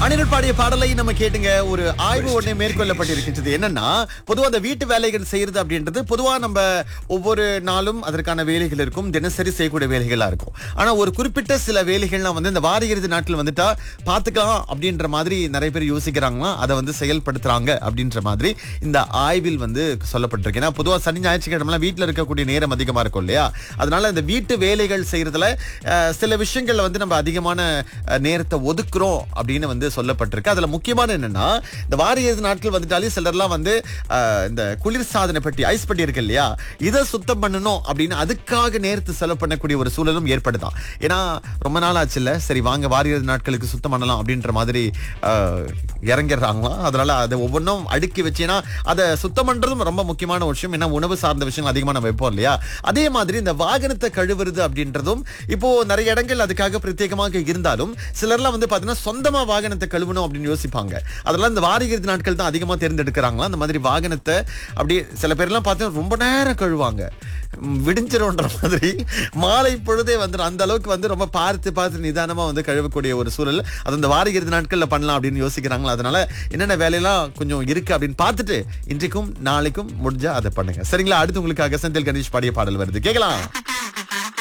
அனிருத் பாடிய பாடலை நம்ம கேட்டுங்க ஒரு ஆய்வு ஒண்ணே மேற்கொள்ளப்பட்டிருக்கின்றது என்னன்னா பொதுவா அந்த வீட்டு வேலைகள் செய்யறது அப்படின்றது பொதுவா நம்ம ஒவ்வொரு நாளும் அதற்கான வேலைகள் இருக்கும் தினசரி செய்யக்கூடிய வேலைகளா இருக்கும் ஆனா ஒரு குறிப்பிட்ட சில வேலைகள்லாம் வந்து இந்த வார இறுதி நாட்கள் வந்துட்டா பாத்துக்கலாம் அப்படின்ற மாதிரி நிறைய பேர் யோசிக்கிறாங்களா அதை வந்து செயல்படுத்துறாங்க அப்படின்ற மாதிரி இந்த ஆய்வில் வந்து சொல்லப்பட்டிருக்கு ஏன்னா பொதுவா சனி ஞாயிற்றுக்கிழமை வீட்டுல இருக்கக்கூடிய நேரம் அதிகமா இருக்கும் இல்லையா அதனால இந்த வீட்டு வேலைகள் செய்யறதுல அஹ், சில விஷயங்கள்ல வந்து நம்ம அதிகமான அஹ், நேரத்தை ஒதுக்குறோம் அப்படின்னு வந்து சொல்லப்பட்டிருக்கு அதுல முக்கியமான என்னன்னா இந்த வார இறுதி நாட்கள் வந்துட்டாலே சிலர்லாம் வந்து அஹ், இந்த குளிர் சாதன பெட்டி ஐஸ் பெட்டி இருக்கு இல்லையா இதை சுத்தம் பண்ணணும் அப்படின்னு அதுக்காக நேரத்தை செலவு பண்ணக்கூடிய ஒரு சூழலும் ஏற்படுதான் ஏன்னா ரொம்ப நாள் ஆச்சு இல்ல சரி வாங்க வார இறுதி நாட்களுக்கு சுத்தம் பண்ணலாம் அப்படின்ற மாதிரி அஹ், இறங்கிடுறாங்களாம் அதனால அதை ஒவ்வொன்றும் அடுக்கி வச்சேன்னா அதை சுத்தம் பண்றதும் ரொம்ப முக்கியமான ஒரு விஷயம் ஏன்னா உணவு சார்ந்த விஷயங்கள் அதிகமா நம்ம வைப்போம் இல்லையா அதே மாதிரி இந்த வாகனத்தை கழுவுறது அப்படின்றதும் இப்போ நிறைய இடங்கள் அதுக்காக பிரத்யேகமாக இருந்தாலும் சிலர்லாம் வந்து பாத்தீங்கன்னா சொந்தமா வாகனத்தை கழுவணும் அப்படின்னு யோசிப்பாங்க அதெல்லாம் இந்த வார இறுதி நாட்கள் தான் அதிகமா தேர்ந்தெடுக்கிறாங்களா அந்த மாதிரி வாகனத்தை அப்படியே சில பேர்லாம் பார்த்தீங்கன்னா ரொம்ப நேரம் கழுவாங்க ம், விடிஞ்சிரும்ன்ற மாதிரி மாலை பொழுதே வந்து அந்த அளவுக்கு வந்து ரொம்ப பார்த்து பார்த்து நிதானமா வந்து கழுவக்கூடிய ஒரு சூழல் அது இந்த வார இறுதி நாட்கள்ல பண்ணலாம் அப்படின்னு யோசிக்கிறாங்களா அதனால என்னென்ன வேலையெல்லாம் கொஞ்சம் இருக்கு அப்படின்னு பார்த்துட்டு இன்றைக்கும் நாளைக்கும் முடிஞ்சா அதை பண்ணுங்க சரிங்களா அடுத்து உங்களுக்காக செந்தில் கணேஷ் பாடிய பாடல் வருது கேட்கலாம்